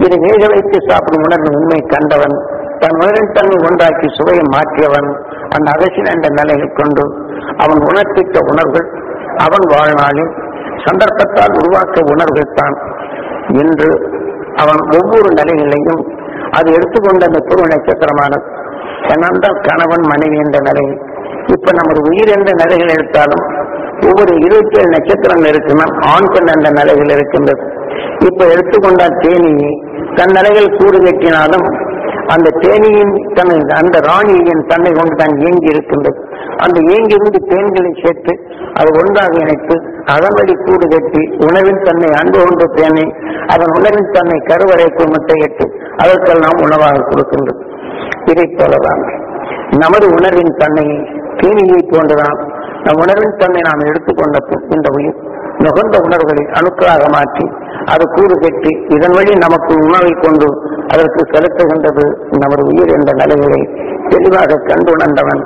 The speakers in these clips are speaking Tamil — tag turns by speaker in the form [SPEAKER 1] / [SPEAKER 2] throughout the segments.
[SPEAKER 1] இதை வேக வைத்து சாப்பிடும் உணர்வு உண்மை கண்டவன் தன் உணரின் தன்னை ஒன்றாக்கி சுவையை மாற்றியவன் அந்த அகசின் என்ற நிலையை கொண்டு அவன் உணர்த்திட்ட உணர்வுகள் அவன் வாழ்நாளில் சந்தர்ப்பத்தால் உருவாக்க உணர்வுகள் தான் இன்று அவன் ஒவ்வொரு நிலையிலையும் அது எடுத்துக்கொண்ட அந்த துருவ நட்சத்திரமானது ஏனென்றால் கணவன் மனைவி என்ற நிலை இப்ப நமது உயிர் என்ற நிலைகள் எடுத்தாலும் ஒவ்வொரு இருபத்தி ஏழு நட்சத்திரங்கள் இருக்கணும் ஆண் பெண் என்ற நிலைகள் இருக்கின்றது இப்ப எடுத்துக்கொண்டால் தேனி தன் நிலைகள் கூறு கட்டினாலும் அந்த தேனியின் தன்னை அந்த ராணியின் தன்னை கொண்டு தான் இயங்கி இருக்கின்றது அந்த இயங்கியிருந்து தேன்களை சேர்த்து அது ஒன்றாக இணைத்து அதன் வழி கூடு கட்டி உணவின் தன்னை அன்பு கொண்ட தேனை அதன் உணவின் தன்னை கருவறைக்குள் முட்டையிட்டு அதற்கெல்லாம் உணவாக கொடுக்கின்றது இதைப் போலதான் நமது உணர்வின் தன்னை தீனியை போன்றுதான் நம் உணர்வின் தன்னை நாம் எடுத்துக்கொண்ட பின் இந்த உயிர் நுகர்ந்த உணர்வுகளை அணுக்களாக மாற்றி அது கூறு கட்டி இதன் வழி நமக்கு உணவை கொண்டு அதற்கு செலுத்துகின்றது நமது உயிர் என்ற நிலைகளை தெளிவாக கண்டு உணர்ந்தவன்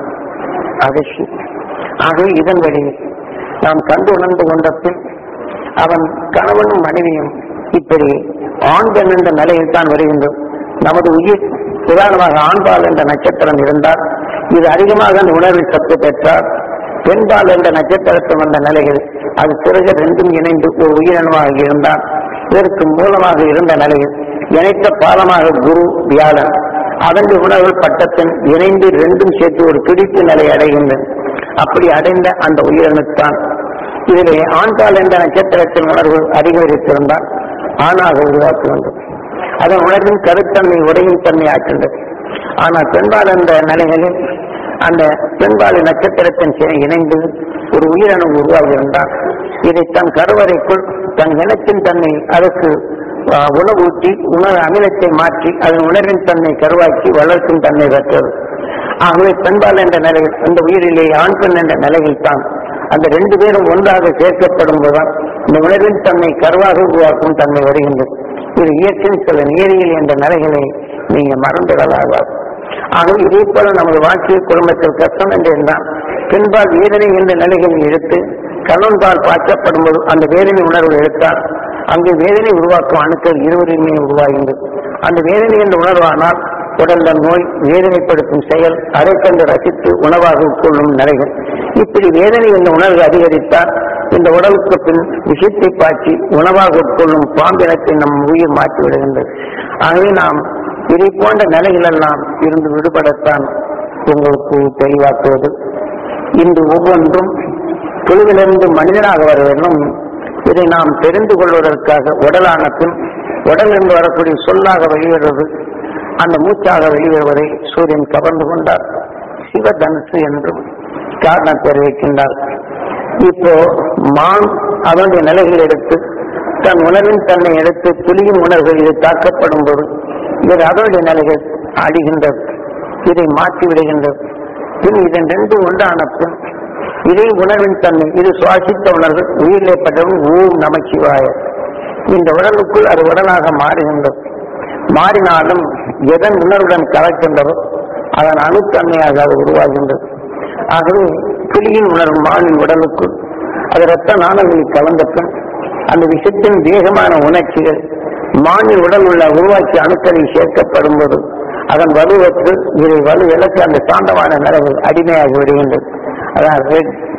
[SPEAKER 1] அகசி ஆகவே இதன் வழி நாம் கண்டு உணர்ந்து கொண்ட பின் அவன் கணவனும் மனைவியும் இப்படி ஆண் பெண் என்ற நிலையில் தான் வருகின்றது நமது உயிர் உதாரணமாக ஆண்பால் என்ற நட்சத்திரம் இருந்தால் இது அதிகமாக அந்த உணர்வில் சத்து பெற்றால் பெண்பால் என்ற நட்சத்திரத்தில் வந்த நிலைகள் அது பிறகு ரெண்டும் இணைந்து ஒரு உயிரினமாக இருந்தால் இதற்கு மூலமாக இருந்த நிலையில் இணைத்த பாலமாக குரு வியாழன் அதன் உணர்வு பட்டத்தின் இணைந்து ரெண்டும் சேர்த்து ஒரு பிடிப்பு நிலை அடைகின்றன அப்படி அடைந்த அந்த உயிரினத்தான் இதிலே ஆண்பால் என்ற நட்சத்திரத்தின் உணர்வு அதிகரித்திருந்தால் ஆணாக உருவாக்க வேண்டும் அதன் உணர்வின் கருத்தன்மை உடையும் தன்மை ஆக்கின்றது ஆனால் பெண்பால் என்ற நிலைகளில் அந்த பெண்பாலி நட்சத்திரத்தின் சிறை இணைந்து ஒரு உயிரணு உருவாகியிருந்தால் இதை தன் கருவறைக்குள் தன் இனத்தின் தன்னை அதற்கு ஆஹ், உணவூட்டி உணவு அமிலத்தை மாற்றி அதன் உணர்வின் தன்னை கருவாக்கி வளர்க்கும் தன்மை பெற்றது ஆகவே பெண்பால் என்ற நிலையில் அந்த உயிரிலே ஆண் பெண் என்ற நிலையில் தான் அந்த ரெண்டு பேரும் ஒன்றாக சேர்க்கப்படும் போதுதான் இந்த உணர்வின் தன்னை கருவாக உருவாக்கும் தன்மை வருகின்றது இது இயற்கையின் சில நேரியல் என்ற நிலைகளை நீங்க மறந்துடலாகாது ஆகவே இதே போல நமது வாழ்க்கை குடும்பத்தில் கஷ்டம் என்று இருந்தால் பெண்பால் வேதனை என்ற நிலைகளில் எடுத்து கணவன்பால் பாய்ச்சப்படும் போது அந்த வேதனை உணர்வு எடுத்தால் அங்கு வேதனை உருவாக்கும் அணுக்கள் இருவருமே உருவாகின்றது அந்த வேதனை என்ற உணர்வானால் உடல்ல நோய் வேதனைப்படுத்தும் செயல் அதை கண்டு ரசித்து உணவாக உட்கொள்ளும் நிலைகள் இப்படி வேதனை என்ற உணர்வு அதிகரித்தால் இந்த உடலுக்கு பின் விஷத்தை பாய்ச்சி உணவாக உட்கொள்ளும் பாம்பினத்தை நம் உயிர் மாற்றி விடுகின்றது ஆகவே நாம் இதை போன்ற நிலைகளெல்லாம் இருந்து விடுபடத்தான் உங்களுக்கு தெளிவாக்குவது இன்று ஒவ்வொன்றும் குழுவிலிருந்து மனிதனாக வர வேண்டும் இதை நாம் தெரிந்து கொள்வதற்காக உடலான பின் உடல் என்று வரக்கூடிய சொல்லாக வெளிவருவது அந்த மூச்சாக வெளிவருவதை சூரியன் கவர்ந்து கொண்டார் சிவதனுசு என்றும் காரணம் தெரிவிக்கின்றார் இப்போ மான் அதனுடைய நிலைகள் எடுத்து தன் உணர்வின் தன்னை எடுத்து புலியின் உணர்வுகள் இது தாக்கப்படும் போது இது அதனுடைய நிலைகள் அடிகின்றது இதை மாற்றி விடுகின்றது பின் இதன் ரெண்டு ஒன்றான பின் இதே உணர்வின் தன்மை இது சுவாசித்த உணர்வு உயிரிலே பட்டவும் ஊம் நமச்சிவாய இந்த உடலுக்குள் அது உடலாக மாறுகின்றது மாறினாலும் எதன் உணர்வுடன் கலக்கின்றதோ அதன் அணுத்தன்மையாக அது உருவாகின்றது ஆகவே புலியின் உணர்வு மானின் உடலுக்குள் அது இரத்த நாணங்களில் கலந்த பின் அந்த விஷத்தின் வேகமான உணர்ச்சிகள் மானின் உடல் உள்ள உருவாக்கிய அணுக்களில் சேர்க்கப்படும் போது அதன் வலுவற்று இதை வலு இழக்க அந்த சாந்தமான நிலைகள் அடிமையாகி விடுகின்றது அதாவது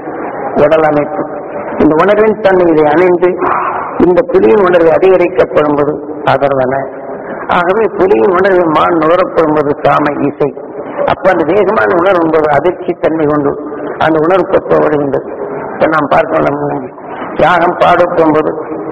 [SPEAKER 1] உடல் அமைப்பு இந்த உணர்வின் தன்மை இதை அணிந்து இந்த புலியின் உணர்வு அதிகரிக்கப்படும் போது அதர்வன ஆகவே புலியின் உணர்வு மான் நுகரப்படும் போது சாம இசை அப்ப அந்த வேகமான உணர்வு என்பது அதிர்ச்சி தன்மை கொண்டு அந்த உணர்வு கொப்ப வருகின்றது இப்ப நாம் பார்க்கலாம் யாகம் பாடப்படும் போது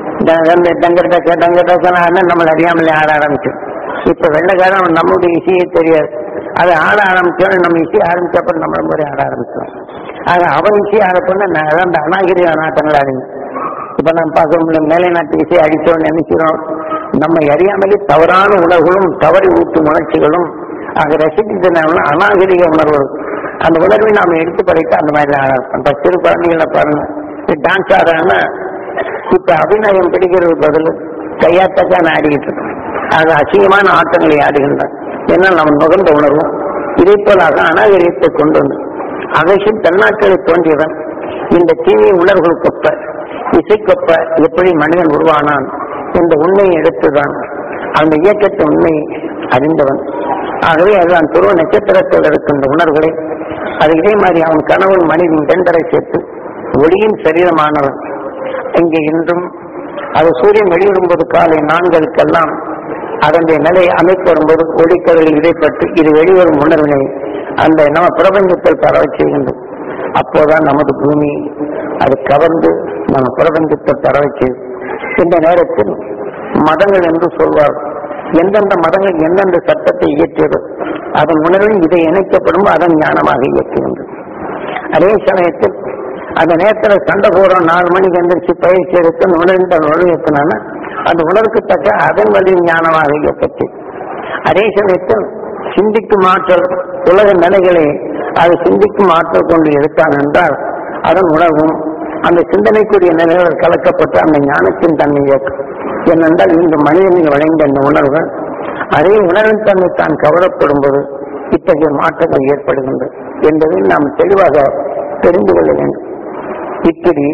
[SPEAKER 1] டங்கர் டக்க டங்கர் டக்கன நம்மளை அறியாமலே ஆட ஆரம்பிச்சோம் இப்ப வெள்ளக்காரன் நம்முடைய இசையே தெரியாது அது ஆட ஆரம்பிச்சோம் நம்ம இசை ஆரம்பிச்சப்ப நம்மள மாதிரி ஆட ஆரம்பிச்சோம் ஆக அவன் இசை ஆடப்போனா நான் அந்த அநாகரிக நாட்டங்கள் ஆடுங்க இப்ப நம்ம பார்க்க மேலை நாட்டு இசை அடித்தோம் நினைக்கிறோம் நம்மை அறியாமலே தவறான உணர்வுகளும் தவறி ஊட்டும் உணர்ச்சிகளும் ஆக ரசிக்கின்றன அநாகரிக உணர்வுகள் அந்த உணர்வை நாம எடுத்து படைத்து அந்த மாதிரி ஆடலாம் இப்ப சிறு குழந்தைகளை பாருங்க டான்ஸ் ஆடுறாங்கன்னா இப்ப அபிநயம் பிடிக்கிறது பதில் கையாத்தக்கான ஆடிக்கிட்டு இருக்கோம் அது அசிங்கமான ஆட்டங்களை ஆடுகின்றன ஏன்னா நம்ம நுகர்ந்த உணர்வும் இதே போலாக அநாகரிகத்தை கொண்டு வந்து அகசின் தன்னாட்களை தோன்றியவன் இந்த தீவிர உணர்வுகள் கொப்ப இசைக்கொப்ப எப்படி மனிதன் உருவானான் இந்த உண்மையை எடுத்துதான் அந்த இயக்கத்தின் உண்மை அறிந்தவன் ஆகவே அதுதான் துருவ நட்சத்திரத்தில் இருக்கின்ற உணர்வுகளை அது இதே மாதிரி அவன் கணவன் மனைவி இரண்டரை சேர்த்து ஒளியின் சரீரமானவன் இங்கே இன்றும் அது சூரியன் வெளியிடும்போது காலை நான்களுக்கெல்லாம் அதனுடைய நிலை அமைப்பு வரும்போது ஒளிக்கதில் இடைப்பட்டு இது வெளிவரும் உணர்வினை அந்த நம்ம பிரபஞ்சத்தில் பரவச் செய்கின்றது அப்போதான் நமது பூமி அது கவர்ந்து நம்ம பிரபஞ்சத்தை பரவச் செய்யும் இந்த நேரத்தில் மதங்கள் என்று சொல்வார் எந்தெந்த மதங்கள் எந்தெந்த சட்டத்தை இயற்றியதோ அதன் உணர்வில் இதை இணைக்கப்படும் அதன் ஞானமாக இயக்குகின்றது அதே சமயத்தில் அந்த நேரத்தில் சண்டை போடுறோம் நாலு மணிக்கு எந்திரிச்சு பயிற்சி எடுத்து உணர்ந்த உணர்வு அந்த உணர்வுக்கு தக்க அதன் வழி ஞானமாக இயக்கச்சு அதே சமயத்தில் சிந்திக்கும் ஆற்றல் உலக நிலைகளை அது சிந்திக்கும் ஆற்றல் கொண்டு எடுத்தான் என்றால் அதன் உணர்வும் அந்த சிந்தனைக்குரிய நிலைகள் கலக்கப்பட்டு அந்த ஞானத்தின் தன்மை இயக்கும் ஏனென்றால் இந்த மனிதனில் வழங்கிய அந்த உணர்வுகள் அதே உணர்வின் தன்மை தான் கவரப்படும் போது இத்தகைய மாற்றங்கள் ஏற்படுகின்றது என்பதை நாம் தெளிவாக தெரிந்து கொள்ள வேண்டும் இப்படி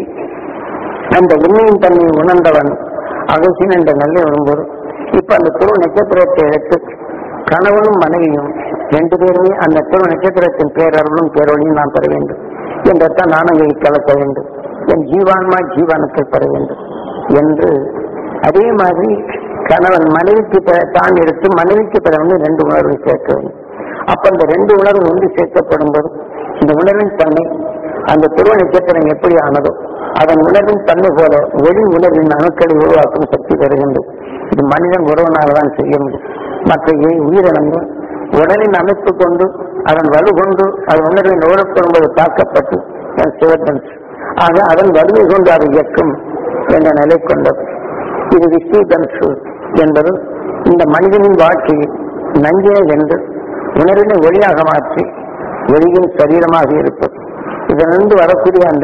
[SPEAKER 1] அந்த உண்மையின் தன்மையை உணர்ந்தவன் அகசின் என்ற நிலை வரும்போது இப்ப அந்த துருவ நட்சத்திரத்தை எடுத்து கணவனும் மனைவியும் ரெண்டு பேருமே அந்த துருவ நட்சத்திரத்தின் பேரருளும் பேரொழியும் நான் பெற வேண்டும் என்றத்தான் நாணங்களை கலக்க வேண்டும் என் ஜீவான்மா ஜீவானுக்கு பெற வேண்டும் என்று அதே மாதிரி கணவன் மனைவிக்கு பெற- தான் எடுத்து மனைவிக்கு பெற வந்து ரெண்டு உணர்வை சேர்க்க வேண்டும் அப்ப அந்த ரெண்டு உணர்வு ஒன்று சேர்க்கப்படும் போது இந்த உணர்வின் தன்மை அந்த துருவ நட்சத்திரம் எப்படி ஆனதோ அதன் உணர்வின் தன்மை போல ஒளி உணர்வின் அணுக்களை உருவாக்கும் சக்தி பெறுகின்றது இது மனிதன் ஒருவனால் தான் செய்ய முடியும் மற்ற ஏ- உயிரினங்கள் உடலின் அமைப்பு கொண்டு அதன் வலு கொண்டு அது உணர்வின் ஓடப்படும் போது தாக்கப்பட்டு சிவத்தன் ஆக அதன் வலிமை கொண்டு அது இயக்கும் என்ற நிலை கொண்டது இது விஸ்வதன்சு என்பது இந்த மனிதனின் வாழ்க்கையில் நஞ்சினை வென்று உணர்வினை ஒளியாக மாற்றி ஒளியின் சரீரமாக இருப்பது இதனிருந்து வரக்கூடிய அந்த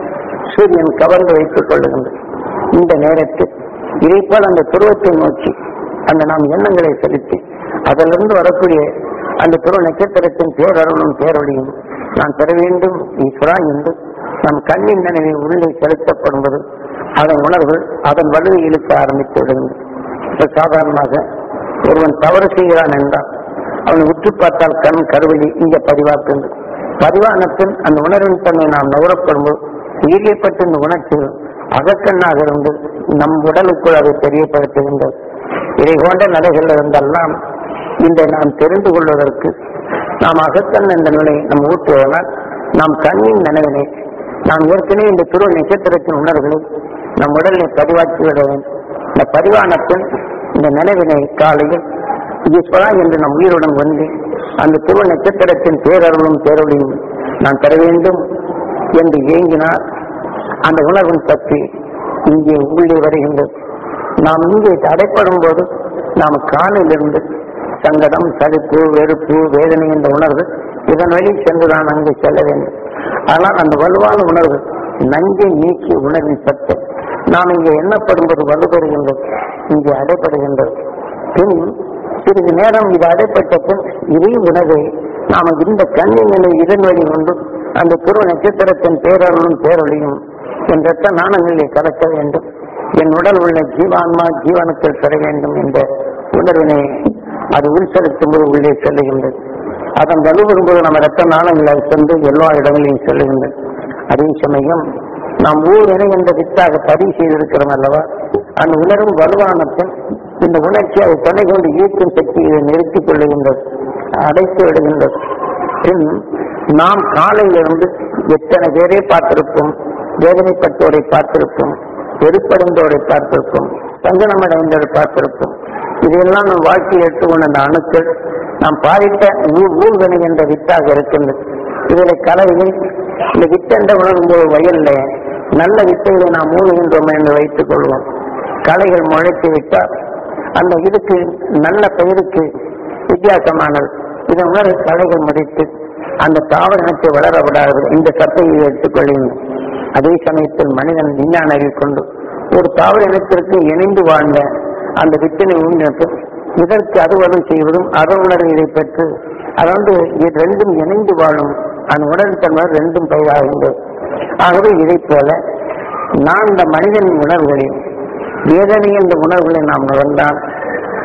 [SPEAKER 1] சூரியன் கவர்ந்து வைத்துக் கொள்ளுகின்றது இந்த நேரத்தில் இதைப்போல் அந்த துருவத்தை நோக்கி அந்த நாம் எண்ணங்களை செலுத்தி அதிலிருந்து வரக்கூடிய அந்த துருவ நட்சத்திரத்தின் பேரருளும் பேரொழியும் நான் பெற வேண்டும் ஈஸ்வரா என்று நம் கண்ணின் நினைவை உள்ளே செலுத்தப்படும்போது அதன் உணர்வு அதன் வலுவை இழுக்க ஆரம்பித்து விடுகின்றது இப்ப சாதாரணமாக ஒருவன் தவறு செய்கிறான் என்றால் அவனை உற்று பார்த்தால் கண் கருவழி இங்க பதிவாக்குகின்றது பதிவானத்தில் அந்த உணர்வின் தன்னை நாம் நுகரப்படும்போது உயிரியப்பட்ட இந்த உணர்ச்சிகள் அகக்கண்ணாக இருந்து நம் உடலுக்குள் அதை தெரியப்படுத்துகின்றது இதை போன்ற நிலைகள் இருந்தெல்லாம் இந்த நாம் தெரிந்து கொள்வதற்கு நாம் அகக்கண் என்ற நிலை நம் ஊட்டுவதனால் நாம் கண்ணின் நினைவினை நாம் ஏற்கனவே இந்த துருவ நட்சத்திரத்தின் உணர்வுகளை நம் உடலில் பதிவாக்கி விட வேண்டும் இந்த பதிவானத்தில் இந்த நினைவினை காலையில் ஈஸ்வரா என்று நம் உயிருடன் வந்து அந்த துருவ நட்சத்திரத்தின் பேரருளும் பேரொழியும் நான் பெற வேண்டும் என்று ஏங்கினார் அந்த உணர்வின் சக்தி இங்கே உள்ளே வருகின்றது நாம் இங்கே தடைப்படும் போது நாம் காலிலிருந்து சங்கடம் சலிப்பு வெறுப்பு வேதனை என்ற உணர்வு இதன் வழி சென்றுதான் அங்கு செல்ல வேண்டும் ஆனால் அந்த வலுவான உணர்வு நஞ்சை நீக்கி உணர்வின் சத்து நாம் இங்கே எண்ணப்படும்போது வலுப்பெறுகின்றது இங்கே அடைப்படுகின்றது பின் சிறிது நேரம் இது அடைப்பட்ட பின் இதே உணவை நாம் இந்த கண்ணின் நிலை இதன் வழி கொண்டு அந்த துருவ நட்சத்திரத்தின் பேரருளும் பேரொழியும் என் ரத்த நாணங்களை கலக்க வேண்டும் என் உடல் உள்ள ஜீவான்மா ஜீவனத்தில் பெற வேண்டும் என்ற உணர்வினை அது உள் செலுத்தும் போது உள்ளே செல்லுகின்றது அதன் வலுவரும்போது நம்ம ரத்த நாணங்களை சென்று எல்லா இடங்களையும் செல்லுகின்றது அதே சமயம் நாம் ஊரினை என்ற வித்தாக பதிவு செய்திருக்கிறோம் அல்லவா அந்த உணரும் வலுவானத்தில் இந்த உணர்ச்சி அதை துணை கொண்டு ஈர்க்கும் சக்தி இதை நிறுத்திக் கொள்ளுகின்றது அடைத்து விடுகின்றது பின் நாம் காலையிலிருந்து எத்தனை பேரை பார்த்திருப்போம் வேதனைப்பட்டோரை பார்த்திருப்போம் வெறுப்படைந்தோரை பார்த்திருப்போம் சங்கனமடைந்தோரை பார்த்திருப்போம் இதையெல்லாம் நம் வாழ்க்கையில் எடுத்துக்கொண்ட அந்த அணுக்கள் நாம் பாதித்த ஊ- ஊர்வனை என்ற வித்தாக இருக்கின்றது இதில் கலவையில் இந்த வித்தென்ற உணரும் போது வயல்ல நல்ல வித்தைகளை நாம் மூழ்கின்றோம் என்று வைத்துக் கொள்வோம் களைகள் முளைத்து விட்டால் அந்த இதுக்கு நல்ல பயிருக்கு வித்தியாசமானது இதன் உணர்வு களைகள் முடித்து அந்த தாவர இனத்தை வளர விடாது இந்த சத்தையை எடுத்துக்கொள்ளுங்கள் அதே சமயத்தில் மனிதன் விஞ்ஞான அறிவு கொண்டு ஒரு தாவர இனத்திற்கு இணைந்து வாழ்ந்த அந்த வித்தினை உண்ணிட்டு இதற்கு அறுவடை செய்வதும் அறுவணர் இதை பெற்று அதாவது இது ரெண்டும் இணைந்து வாழும் அந்த உணர்வு தன்மை ரெண்டும் பயிராகின்றது ஆகவே இதைப் போல நான் இந்த மனிதனின் உணர்வுகளில் வேதனை என்ற உணர்வுகளை நாம் நுகர்ந்தால்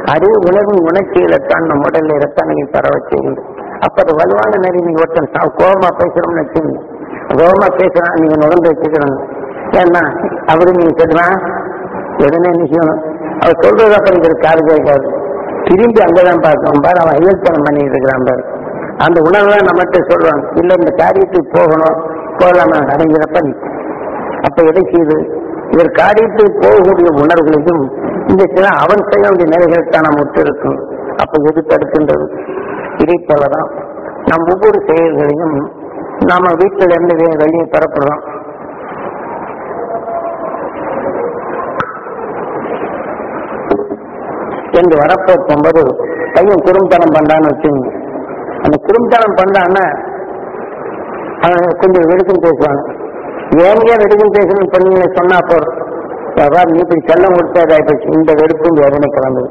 [SPEAKER 1] அறிவு உணர்வின் உணர்ச்சியில்தான் நம் உடலில் ரத்தனையில் பரவச் செய்கிறது அப்ப அது வலுவான நெறி நீங்க ஒருத்தன் சா- கோபமா பேசுறோம்னு வச்சுங்க கோபமா பேசுறான் நீங்க நுகர்ந்து வச்சுக்கணும் ஏன்னா அவரு நீங்க சொல்றான் உடனே என்ன செய்யணும் அவர் சொல்றது அப்புறம் இதுக்கு காது கேட்காது திரும்பி அங்கதான் பார்க்கணும் பாரு அவன் ஐயத்தனம் பண்ணிட்டு இருக்கிறான் பாரு அந்த உணர்வை நம்மகிட்ட சொல்றான் இல்ல இந்த காரியத்துக்கு போகணும் போகலாமா அடைஞ்சப்ப நிற்கும் அப்ப எதை செய்து இவர் காரியத்துக்கு போகக்கூடிய உணர்வுகளையும் இந்த சில அவன் செய்ய வேண்டிய நிலைகளுக்கு நாம் ஒத்திருக்கும் அப்ப எது தடுக்கின்றது இதை போலதான் நம் ஒவ்வொரு செயல்களையும் நாம வீட்டில இருந்து வெ- வெளியே பெறப்படுறோம் என்று வரப்போ போகும்போது பையன் குறும்புத்தனம் பண்றான்னு வச்சுங்க அந்த குறும்புத்தனம் பண்ணான்னா அவன் கொஞ்சம் வெடுக்கும் பேசுவாங்க ஏங்க வெடுக்கும் பேசணும் பண்ணீங்க சொன்னா போறோம் அதாவது நீ இப்படி செல்லம் கொடுத்தாதாயிப்போச்சு இந்த வெறுப்பும் வேதனை கலந்தது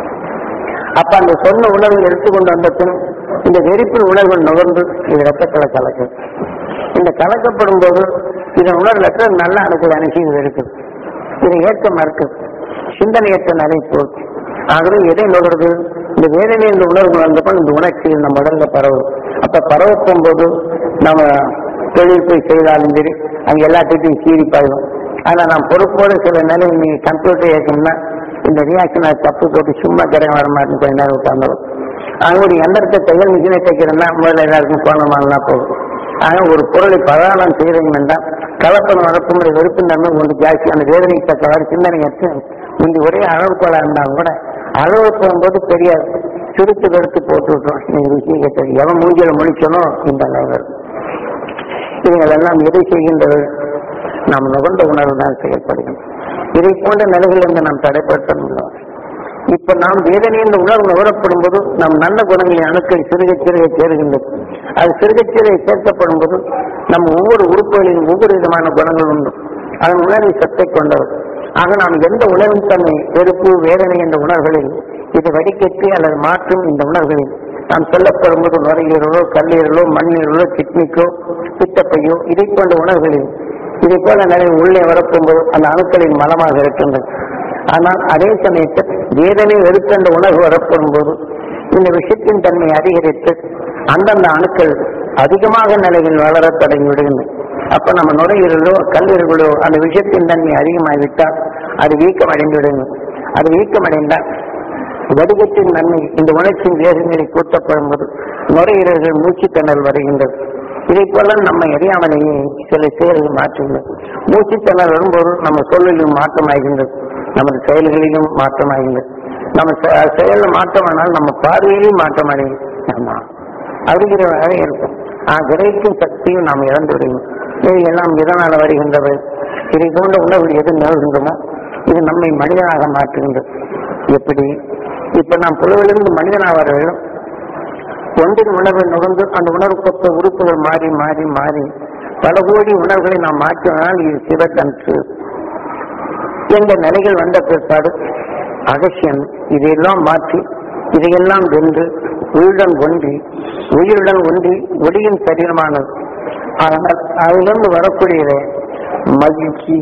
[SPEAKER 1] அப்ப அந்த சொன்ன உணர்வை எடுத்துக்கொண்டு வந்த பின் இந்த வெறுப்பின் உணர்வு நுகர்ந்து இது ரத்தத்துல கலக்கும் இந்த கலக்கப்படும் போது இதன் உணர்வு நல்ல அணுக்கள் அனுப்பி இது இருக்குது இதை ஏற்க மறுக்குது சிந்தனையற்ற நிலை போச்சு ஆகவே எதை நுகருது இந்த வேதனை இந்த உணர்வு வந்தப்போ இந்த உணர்ச்சி நம்ம உடல்ல பரவும் அப்ப பரவ போகும்போது நம்ம தொழில் போய் செய்தாலும் சரி அங்க எல்லாத்துட்டையும் சீறி பாயும் ஆனா நான் பொறுப்போட சில நிலை நீ கம்ப்யூட்டர் இயக்கணும்னா இந்த ரியாக்ஷன் தப்பு போட்டு சும்மா கிடையாது வர மாட்டேன் கொஞ்ச நேரம் உட்காந்துரும் அங்க ஒரு எந்திரத்தை தையல் மிஷினை தைக்கிறேன்னா முதல்ல எல்லாருக்கும் போனோம்னா போதும் ஆனா ஒரு பொருளை பதாரணம் செய்யறீங்கன்னா கலப்பணம் வரப்புமுறை வெறுப்பு நன்மை ஒன்று ஜாஸ்தி அந்த வேதனைக்கு தக்கவாறு சிந்தனை அற்று முந்தி ஒரே அளவுக்கோலா இருந்தாலும் கூட அளவு போகும்போது பெரிய சுருத்து வெறுத்து போட்டு விட்டோம் நீங்க விஷயம் கேட்டது எவன் மூஞ்சில முடிச்சனோ இந்த நிலைவர் இவைகளெல்லாம் எதை செய்கின்றது நாம் நுகர்ந்த உணர்வு தான் செயல்படுகின்றோம் இதை போன்ற நிலைகளிலிருந்து நாம் தடைப்படுத்த முடியும் இப்ப நாம் வேதனை என்ற உணர்வு நுகரப்படும் போது நம் நல்ல குணங்களின் அணுக்கள் சிறுக சிறுக சேருகின்றது அது சிறுக சிறுக சேர்க்கப்படும் போது நம் ஒவ்வொரு உறுப்புகளிலும் ஒவ்வொரு விதமான குணங்கள் உண்டு அதன் உணர்வை சத்தை கொண்டவர் ஆக நாம் எந்த உணர்வின் தன்மை வெறுப்பு வேதனை என்ற உணர்வுகளில் இதை வடிகட்டி அல்லது மாற்றும் இந்த உணர்வுகளில் நாம் சொல்லப்படும் போது நுரையீரலோ கல்லீரலோ மண்ணீரலோ கிட்னிக்கோ பித்தப்பையோ இதை போன்ற உணர்வுகளில் இதை போல நிறைய உள்ளே வரப்போகும்போது அந்த அணுக்களின் மலமாக இருக்கின்றது ஆனால் அதே சமயத்தில் வேதனை வெறுக்கின்ற உணர்வு வரப்படும் போது இந்த விஷயத்தின் தன்மை அதிகரித்து அந்தந்த அணுக்கள் அதிகமாக நிலையில் வளரத் தொடங்கி விடுகின்றன அப்ப நம்ம நுரையீரலோ கல்லீரலோ அந்த விஷயத்தின் தன்மை அதிகமாகிவிட்டால் அது வீக்கம் அடைந்து விடுங்கள் அது வீக்கம் அடைந்தால் வடிகத்தின் நன்மை இந்த உணர்ச்சியின் வேகங்களை கூட்டப்படும் போது நுரையீரல்கள் மூச்சுத்திணறல் வருகின்றது இதை போல நம்ம அறியாமலேயே சில செயல்கள் மாற்றுகிறது மூச்சுத்திணறல் வரும்போது நம்ம சொல்லிலும் மாற்றமாகின்றது நமது செயல்களிலும் மாற்றமாகின்றது நம்ம செ- செயல்ல மாற்றமானால் நம்ம பார்வையிலும் மாற்றம் அடையும் ஆமா அப்படிங்கிறதாக இருக்கும் ஆ கிரகிக்கும் சக்தியும் நாம் இழந்து விடுவோம் இது எல்லாம் இதனால வருகின்றது இதை போன்ற உணர்வு எது நிகழ்கின்றமோ இது நம்மை மனிதனாக மாற்றுகின்றது எப்படி இப்ப நாம் புலவிலிருந்து மனிதனாக வர வேண்டும் ஒன்றின் உணர்வை நுகர்ந்து அந்த உணர்வுக்கொத்த உறுப்புகள் மாறி மாறி மாறி பல கோடி உணர்வுகளை நாம் மாற்றினால் இது சிவத்தன்று என்ற நிலைகள் வந்த பிற்பாடு அகசியன் இதையெல்லாம் மாற்றி இதையெல்லாம் வென்று உயிருடன் ஒன்றி உயிருடன் ஒன்றி ஒளியின் சரீரமானது ஆனால் அதிலிருந்து வரக்கூடிய மகிழ்ச்சி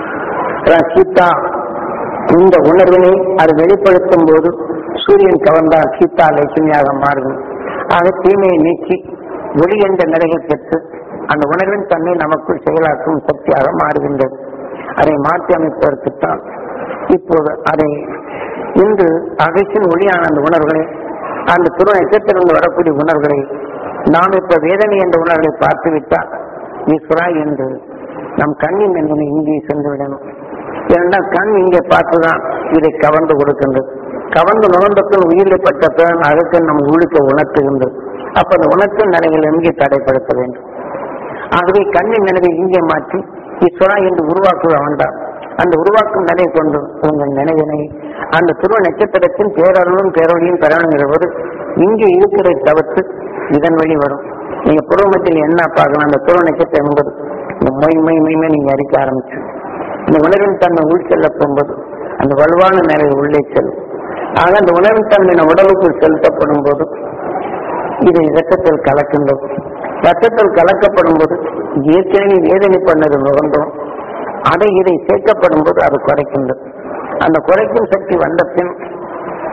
[SPEAKER 1] சீதா இந்த உணர்வினை அது வெளிப்படுத்தும் போது சூரியன் கவர்ந்தால் சீதா லட்சுமியாக மாறும் ஆக தீமையை நீக்கி ஒளி என்ற நிலையை பெற்று அந்த உணர்வின் தன்னை நமக்குள் செயலாக்கும் சக்தியாக மாறுகின்றது அதை மாற்றி அமைப்பதற்குத்தான் இப்போது அதை இன்று அகசின் ஒளியான அந்த உணர்வுகளை அந்த துரு நட்சத்திரங்கள் வரக்கூடிய உணர்வுகளை நாம் இப்ப வேதனை என்ற உணர்வுகளை பார்த்துவிட்டால் ஈஸ்வரா என்று நம் கண்ணின் என்பதை இங்கே சென்று விடணும் ஏனென்றால் கண் இங்கே பார்த்துதான் இதை கவர்ந்து கொடுக்கின்றது கவர்ந்து நுகர்ந்தத்தில் உயிரிழப்பட்ட பிறன் அதுக்கு நம் உள்ளுக்கு உணர்த்துகின்றது அப்ப அந்த உணர்த்தும் நிலைகள் எங்கே தடைப்படுத்த வேண்டும் ஆகவே கண்ணின் நினைவை இங்கே மாற்றி ஈஸ்வரா என்று உருவாக்குவ வேண்டாம் அந்த உருவாக்கும் நிலை கொண்டு உங்கள் நினைவினை அந்த துருவ நட்சத்திரத்தின் பேரருளும் பேரொழியும் பெறணுங்கிற போது இங்கே இருக்கிறதை தவிர்த்து இதன் வழி வரும் நீங்க புருவமத்தில் என்ன பார்க்கலாம் அந்த துருவ நட்சத்திரம் என்பது இந்த மொய் மொய் மொய்மே நீங்க அறிக்க ஆரம்பிச்சு இந்த உணர்வின் தன்மை உள் செல்ல போகும்போது அந்த வலுவான நிலை உள்ளே செல்லும் ஆக அந்த உணர்வின் தன்மை நம் உடலுக்குள் செலுத்தப்படும் போது இது இரத்தத்தில் கலக்கின்றது ரத்தத்தில் கலக்கப்படும் போது ஏற்கனவே வேதனை பண்ணது நுகர்ந்தோம் அதை இதை சேர்க்கப்படும் போது அது குறைக்கின்றது அந்த குறைக்கும் சக்தி வந்த பின்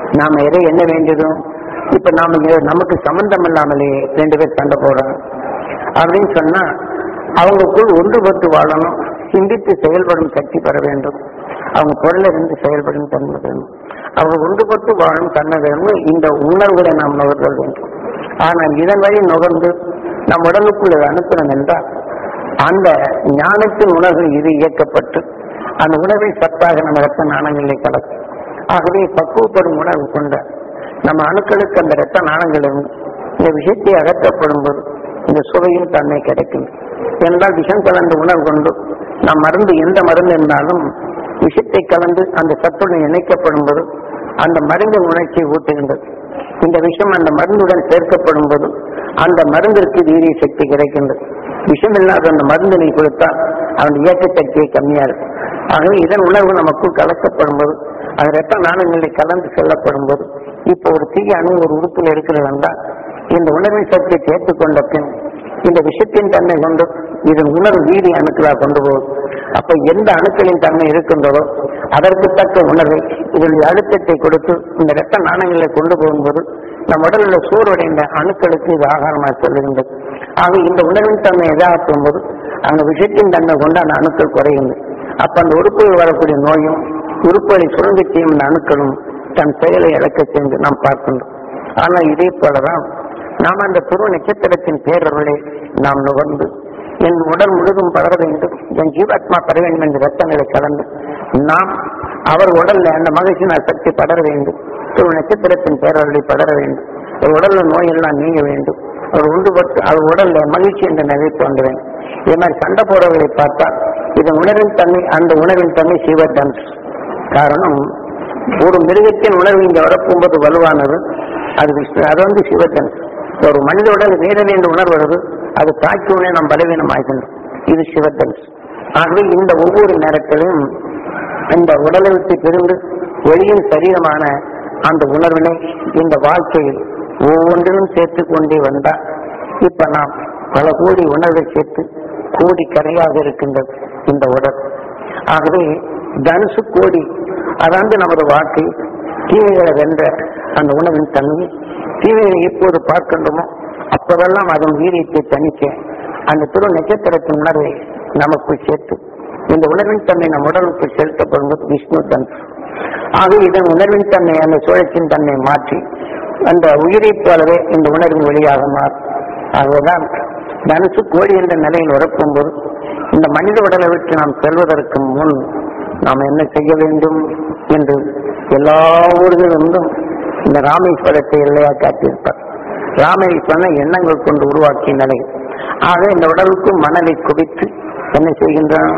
[SPEAKER 1] நாம எதை என்ன வேண்டியதும் இப்ப நாம இங்க நமக்கு சம்பந்தம் இல்லாமலே ரெண்டு பேர் சண்டை போடுறாங்க அப்படின்னு சொன்னா அவங்களுக்குள் ஒன்றுபட்டு வாழணும் சிந்தித்து செயல்படும் சக்தி பெற வேண்டும் அவங்க பொருளை இருந்து செயல்படும் தன்மை வேணும் அவங்க ஒன்றுபட்டு வாழும் தன்மை வேணும் இந்த உணர்வுகளை நாம் நுகர்தல் வேண்டும் ஆனால் இதன் வழி நுகர்ந்து நம் உடலுக்குள் இதை அனுப்பணும் என்றால் அந்த ஞானத்தின் உணர்வு இது இயக்கப்பட்டு அந்த உணவை சத்தாக நம்ம ரத்த நாணங்களை கலக்கும் ஆகவே பக்குவப்படும் உணர்வு கொண்ட நம்ம அணுக்களுக்கு அந்த ரத்த நாணங்கள் இருந்து இந்த விஷயத்தை அகற்றப்படும் போது இந்த சுவையும் தன்மை கிடைக்கும் என்றால் விஷம் கலந்த உணர்வு கொண்டு நாம் மருந்து எந்த மருந்து இருந்தாலும் விஷத்தை கலந்து அந்த சத்துடன் இணைக்கப்படும் போது அந்த மருந்தின் உணர்ச்சியை ஊட்டுகின்றது இந்த விஷம் அந்த மருந்துடன் சேர்க்கப்படும் போது அந்த மருந்திற்கு வீரிய சக்தி கிடைக்கின்றது விஷம் இல்லாத அந்த மருந்தினை கொடுத்தால் அவன் இயக்க சக்தியை கம்மியா இருக்கும் ஆகவே இதன் உணர்வு நமக்குள் கலக்கப்படும் போது அது ரத்த நாணங்களை கலந்து செல்லப்படும் போது இப்போ ஒரு தீய அணு ஒரு உறுப்பில் இருக்கிறது என்றால் இந்த உணர்வின் சக்தியை சேர்த்துக்கொண்ட பின் இந்த விஷத்தின் தன்மை கொண்டு இதன் உணர்வு வீரிய அணுக்களாக கொண்டு போகும் அப்ப எந்த அணுக்களின் தன்மை இருக்கின்றதோ அதற்கு தக்க உணர்வை இதனுடைய அழுத்தத்தை கொடுத்து இந்த இரத்த நாணயங்களை கொண்டு போகும்போது நம் உடலில் சோர்வடைந்த அணுக்களுக்கு இது ஆகாரமாக செல்லுகின்றது ஆக இந்த உணர்வின் தன்மை எதாகும் போது அந்த விஷயத்தின் தன்மை கொண்டு அந்த அணுக்கள் குறைகின்றது அப்ப அந்த உறுப்புகள் வரக்கூடிய நோயும் உறுப்புகளை சுரங்க செய்யும் இந்த அணுக்களும் தன் செயலை இழக்க சென்று நாம் பார்க்கின்றோம் ஆனால் இதே போலதான் நாம் அந்த துருவ நட்சத்திரத்தின் பேரவர்களை நாம் நுகர்ந்து என் உடல் முழுதும் படர வேண்டும் என் ஜீவாத்மா பெற வேண்டும் என்ற ரத்தங்களை கலந்து நாம் அவர் உடல்ல அந்த மகிழ்ச்சியின் சக்தி படர வேண்டும் துருவ நட்சத்திரத்தின் பேரவர்களை படர வேண்டும் ஒரு உடல்ல நோயெல்லாம் நீங்க வேண்டும் அவர் உண்டுபட்டு அவர் உடல்ல மகிழ்ச்சி என்ற நிலை தோன்ற வேண்டும் இதே மாதிரி சண்டை போறவர்களை பார்த்தா இது உணர்வின் தன்மை அந்த உணர்வின் தன்மை சிவதன்ஸ் காரணம் ஒரு மிருகத்தின் உணர்வு இங்க வரப்போகும்போது வலுவானது அது விஷ்ணு அது வந்து சிவத்தன் ஒரு மனித உடல் வேதனை என்ற உணர்வு வருது அது தாக்கி உடனே நாம் பலவீனம் ஆகின்றோம் இது சிவத்தன் ஆகவே இந்த ஒவ்வொரு நேரத்திலும் இந்த உடலை விட்டு பிரிந்து வெளியின் சரீரமான அந்த உணர்வினை இந்த வாழ்க்கையில் ஒவ்வொன்றிலும் சேர்த்து கொண்டே வந்தால் இப்ப நாம் பல கோடி உணர்வை சேர்த்து கோடி கரையாக இருக்கின்றது இந்த உடல் ஆகவே தனுசு கோடி அதாவது நமது வாழ்க்கை தீமைகளை வென்ற அந்த உணவின் தன்மை தீமைகளை எப்போது பார்க்கின்றோமோ அப்போதெல்லாம் அதன் வீரியத்தை தணிக்க அந்த திரு நட்சத்திரத்தின் உணர்வை நமக்குள் சேர்த்து இந்த உணர்வின் தன்மை நம் உடலுக்கு செலுத்தப்படும்போது விஷ்ணு தனுசு ஆக இதன் உணர்வின் தன்மை அந்த சுழற்சியின் தன்மை மாற்றி அந்த உயிரைப் போலவே இந்த உணர்வின் வழியாக மாறும் ஆகவேதான் தனுசு கோழி என்ற நிலையில் உறப்பும்போது இந்த மனித உடலை விட்டு நாம் செல்வதற்கு முன் நாம் என்ன செய்ய வேண்டும் என்று எல்லா ஊர்களிலிருந்தும் இந்த ராமேஸ்வரத்தை எல்லையா காட்டியிருப்பார் ராமேஸ்வரனை எண்ணங்கள் கொண்டு உருவாக்கிய நிலை ஆக இந்த உடலுக்கு மணலை குடித்து என்ன செய்கின்றான்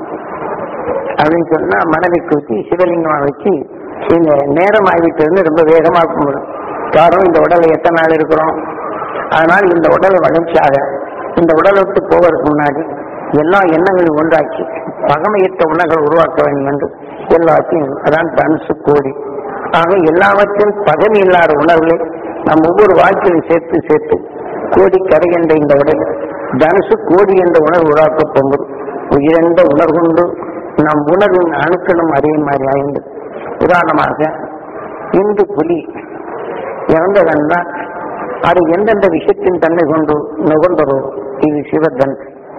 [SPEAKER 1] அப்படின்னு சொன்னா மணலை குத்தி சிவலிங்கமா வச்சு இந்த நேரம் ஆகிவிட்டு ரொம்ப வேகமா கும்பிடும் காரணம் இந்த உடலை எத்தனை நாள் இருக்கிறோம் அதனால் இந்த உடல் வளர்ச்சியாக இந்த உடலை விட்டு போவதற்கு முன்னாடி எல்லா எண்ணங்களையும் ஒன்றாக்கி பகமையற்ற உணர்கள் உருவாக்க வேண்டும் என்று எல்லாத்தையும் அதான் தனுசு கோடி ஆக எல்லாவற்றையும் பகமை இல்லாத உணர்வுகளை நம் ஒவ்வொரு வாழ்க்கையிலும் சேர்த்து சேர்த்து கோடி கரை என்ற இந்த உடல் தனுசு கோடி என்ற உணர்வு உருவாக்க போகும்போது உயிரென்ற உணர்வுண்டு நம் உணர்வின் அணுக்களும் அதே மாதிரி ஆகின்றது உதாரணமாக இந்து புலி இறந்ததென்றால் அது எந்தெந்த விஷயத்தின் தன்மை கொண்டு நுகர்ந்ததோ இது சிவத்தன்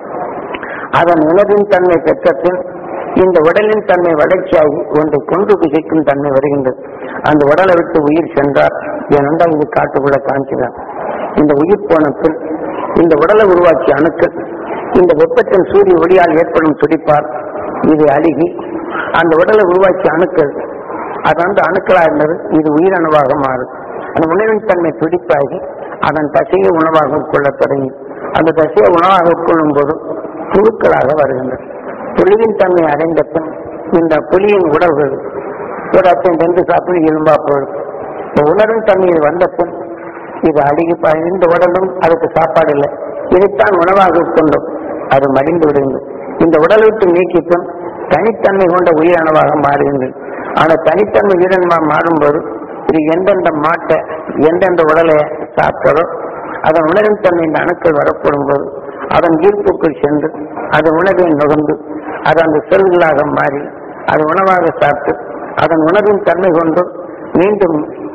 [SPEAKER 1] அதன் உணர்வின் தன்மை பெற்ற பின் இந்த உடலின் தன்மை வளர்ச்சியாகி ஒன்றை கொண்டு புகைக்கும் தன்மை வருகின்றது அந்த உடலை விட்டு உயிர் சென்றார் ஏனென்றால் இது காட்டுக்குள்ள காமிக்கிறார் இந்த உயிர் போன பின் இந்த உடலை உருவாக்கிய அணுக்கள் இந்த வெப்பத்தின் சூரிய ஒளியால் ஏற்படும் துடிப்பால் இது அழுகி அந்த உடலை உருவாக்கிய அணுக்கள் அது வந்து அணுக்களா இருந்தது இது உயிரணுவாக மாறும் அந்த உணவின் தன்மை துடிப்பாகி அதன் தசையை உணவாக கொள்ளத் தொடங்கி அந்த தசையை உணவாக கொள்ளும் போது புழுக்களாக வருகின்றது புலியின் தன்மை அடைந்த பின் இந்த புலியின் உடல்கள் ஒரு அத்தனை ரெண்டு சாப்பிட்டு எலும்பா போடும் இந்த உணர்வின் தன்மையில் வந்த பின் இது அழுகி ப- இந்த உடலும் அதுக்கு சாப்பாடு இல்லை இதைத்தான் உணவாக கொண்டோம் அது மடிந்து விடுகின்றது இந்த உடலை விட்டு நீக்கி பின் தனித்தன்மை கொண்ட உயிரணுவாக மாறுகின்றது ஆனால் தனித்தன்மை உயிரினமா மாறும்போது இது எந்தெந்த மாட்டை எந்தெந்த உடலை சாப்பிட்டதோ அதன் உணர்வின் தன்மை இந்த அணுக்கள் வரப்படும் போது அதன் ஈர்ப்புக்குள் சென்று அது உணவை நுகர்ந்து அது அந்த செல்களாக மாறி அது உணவாக சாப்பிட்டு அதன் உணர்வின் தன்மை கொண்டு மீண்டும்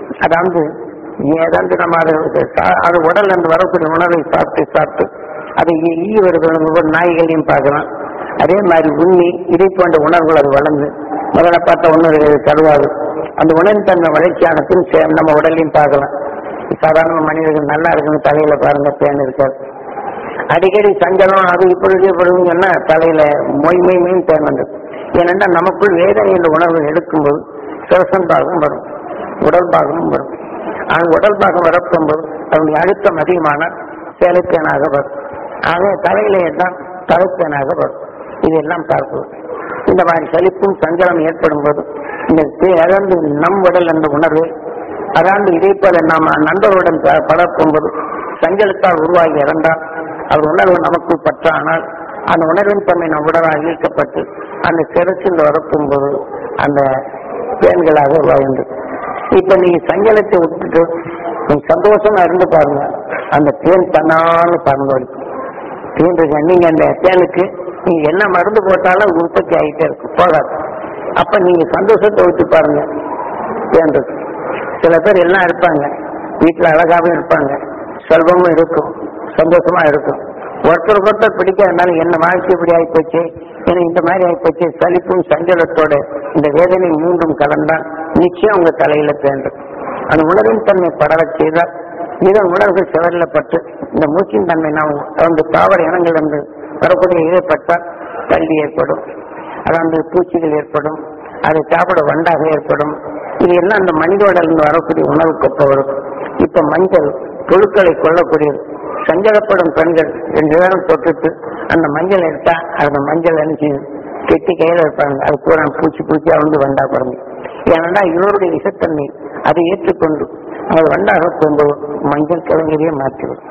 [SPEAKER 1] அதாவது ஏதாண்டு நம்ம அதை சா- அது உடல்ல இருந்து வரக்கூடிய உணவை சாப்பிட்டு சாப்பிட்டு அது ஈ ஈ வருது ஒவ்வொரு நாய்களையும் பார்க்கலாம் அதே மாதிரி உண்ணி இதை போன்ற உணர்வுகள் அது வளர்ந்து முதல்ல பார்த்தா ஒன்று கருவாது அந்த உணவின் தன்மை வளர்ச்சியான பின் சே- நம்ம உடலையும் பார்க்கலாம் சாதாரண மனிதர்கள் நல்லா இருக்குன்னு தலையில பாருங்க பேன் இருக்காது அடிக்கடி சஞ்சலம் அது இப்பொழுது இப்பொழுது சொன்னா தலையில மொய் மொய் மொய் தேன் வந்தது ஏனென்றா நமக்குள் வேதனை என்ற உணர்வு எடுக்கும்போது சிரசன் பாகம் வரும் உடல் பாகமும் வரும் அந்த உடல் பாகம் வரப்போகும்போது அதனுடைய அழுத்தம் அதிகமானால் சேலைப்பேனாக வரும் ஆக தலையிலே தான் தலைப்பேனாக வரும் இதெல்லாம் பார்ப்பது இந்த மாதிரி சலிப்பும் சஞ்சலம் ஏற்படும் போது இந்த தே- அதாவது நம் உடல் என்ற உணர்வு அதாவது இதே போல நாம நண்பர்களுடன் ப- பழகும்போது சஞ்சலத்தால் உருவாகி இறந்தால் அவர் உணர்வு நமக்குள் பற்றானால் அந்த உணர்வின் தன்மை நம் உடலாக ஈர்க்கப்பட்டு அந்த சிறச்சில் வரப்பும்போது அந்த பேன்களாக உருவாகின்றது இப்ப நீங்க சஞ்சலத்தை விட்டுட்டு நீங்க சந்தோஷமா இருந்து பாருங்க அந்த தேன் தன்னால பறந்து வலிக்கும் தேன் இருக்கு நீங்க அந்த தேனுக்கு நீங்க என்ன மருந்து போட்டாலும் அது உற்பத்தி ஆகிட்டே இருக்கும் போகாது அப்ப நீங்க சந்தோஷத்தை விட்டு பாருங்க தேன் இருக்கு சில பேர் எல்லாம் இருப்பாங்க வீட்டுல அழகாவும் இருப்பாங்க செல்வமும் இருக்கும் சந்தோஷமா இருக்கும் ஒருத்தர் ஒருத்தர் பிடிக்காதனால என்ன வாழ்க்கை இப்படி ஆயிப்போச்சு எனக்கு இந்த மாதிரி ஆயிப்போச்சு சலிப்பும் சஞ்சலத்தோட இந்த வேதனை மூன்றும் கலந்தால் நிச்சயம் உங்க தலையில தேண்டும் அந்த உணர்வின் தன்மை படரச் செய்தால் இதன் உணர்வு செவரில் பட்டு இந்த மூச்சின் தன்மை நாம் அந்த தாவர இனங்கள் வந்து வரக்கூடிய ஈடுபட்டால் தள்ளி ஏற்படும் அதாவது பூச்சிகள் ஏற்படும் அதை சாப்பிட வண்டாக ஏற்படும் இது எல்லாம் அந்த மனித உடலில் வரக்கூடிய உணவு கொப்ப வரும் இப்ப மஞ்சள் புழுக்களை கொல்லக்கூடியது சஞ்சலப்படும் பெண்கள் ரெண்டு பேரும் தொட்டுட்டு அந்த மஞ்சள் எடுத்தா அந்த மஞ்சள் அனுப்பி கெட்டி கையில இருப்பாங்க அது பூரா பூச்சி பூச்சியா வந்து வண்டா பிறந்து ஏனென்றா இவருடைய விஷத்தன்மை அதை ஏற்றுக்கொண்டு அது வண்டாக போகும்போது மஞ்சள் கிழங்கையே மாற்றிவிடும்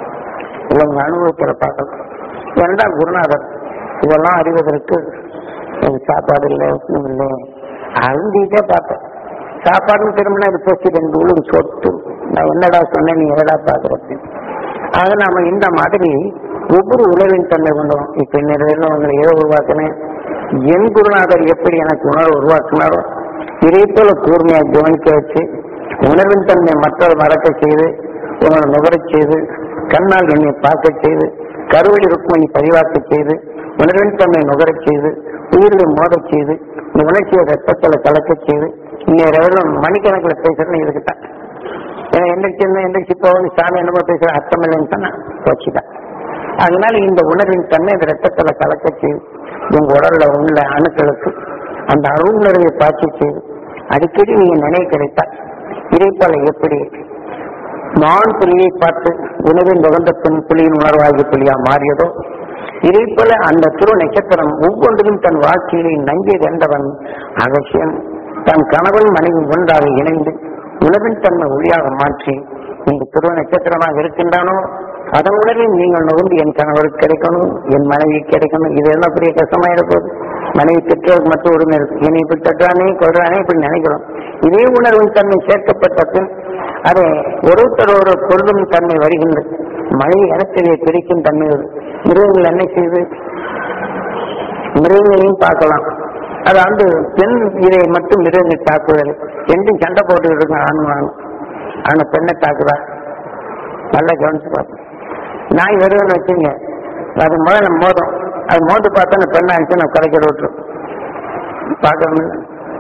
[SPEAKER 1] இதை உங்க அனுபவத்தில் பார்க்கலாம் ஏனென்றால் குருநாதர் இதெல்லாம் அறிவதற்கு எனக்கு சாப்பாடு இல்லை ஒன்றும் இல்லை அழுந்திட்டே பார்த்தேன் சாப்பாடுன்னு திரும்பினா இது போச்சு ரெண்டு உளும் சொத்து நான் என்னடா சொன்னேன் நீ எதடா பார்க்குறது ஆக நாம இந்த மாதிரி ஒவ்வொரு உணர்வின் தன்மை கொண்டோம் இப்ப நிறைய உங்களை ஏதோ உருவாக்கினேன் என் குருநாதர் எப்படி எனக்கு உணர்வு உருவாக்கினாரோ இதே போல கூர்மையா கவனிக்க வச்சு உணர்வின் தன்மை மற்றவர் மறக்க செய்து உங்களை நுகரச் செய்து கண்ணால் என்னை பார்க்க செய்து கருவடி ருக்மணி பதிவாக்க செய்து உணர்வின் தன்மை நுகரச் செய்து உயிர்களை மோதச் செய்து இந்த உணர்ச்சியை ரத்தத்தில் கலக்கச் செய்து இன்னும் மணிக்கணக்கில் பேசுறேன்னு இதுக்குத்தான் ஏன்னா எந்திரிச்சு இருந்தா எந்திரிச்சு போகணும் சாமி என்னமோ பேசுற அர்த்தம் இல்லைன்னு சொன்னா போச்சுதான் அதனால இந்த உணர்வின் தன்மை இந்த ரத்தத்துல கலக்க செய்து உங்க உடல்ல உள்ள அணுக்களுக்கு அந்த அருணர்வை பாய்ச்சி செய்து அடிக்கடி நீங்க நினைவு கிடைத்தால் இதே போல எப்படி மான் புலியை பார்த்து உணவின் நுகர்ந்த பெண் புலியின் உணர்வாகிய புலியா மாறியதோ இதே போல அந்த துரு நட்சத்திரம் ஒவ்வொன்றிலும் தன் வாழ்க்கையை நஞ்சை கண்டவன் அவசியம் தன் கணவன் மனைவி ஒன்றாக இணைந்து உணவின் தன்மை ஒளியாக மாற்றி இந்த துருவ நட்சத்திரமாக இருக்கின்றானோ அதன் உணர்வில் நீங்கள் நுகர்ந்து என் கணவருக்கு கிடைக்கணும் என் மனைவி கிடைக்கணும் இது என்ன பெரிய கஷ்டமாயிட போகுது மனைவி பெற்றோருக்கு மட்டும் உரிமை இருக்கு என்னை இப்படி தட்டுறானே கொள்றானே இப்படி நினைக்கிறோம் இதே உணர்வின் தன்மை சேர்க்கப்பட்ட பின் அதை ஒருத்தர் ஒரு கொள்ளும் தன்மை வருகின்றது மழை இனத்திலே பிரிக்கும் தன்மை வரும் மிருகங்கள் என்ன செய்து மிருகங்களையும் பார்க்கலாம் அது அந்த பெண் இதை மட்டும் மிருகங்கள் தாக்குதல் என்றும் சண்டை போட்டுக்கிட்டு இருக்க ஆணும் ஆணும் ஆனா பெண்ணை தாக்குதா நல்லா கவனிச்சு பார்ப்போம் நாய் வருதுன்னு வச்சுங்க அது முதல்ல மோதும் அது மோந்து பார்த்தா அந்த பெண்ணை அடிச்சு நான் கரைக்கிற விட்டுரும் பார்க்கணும்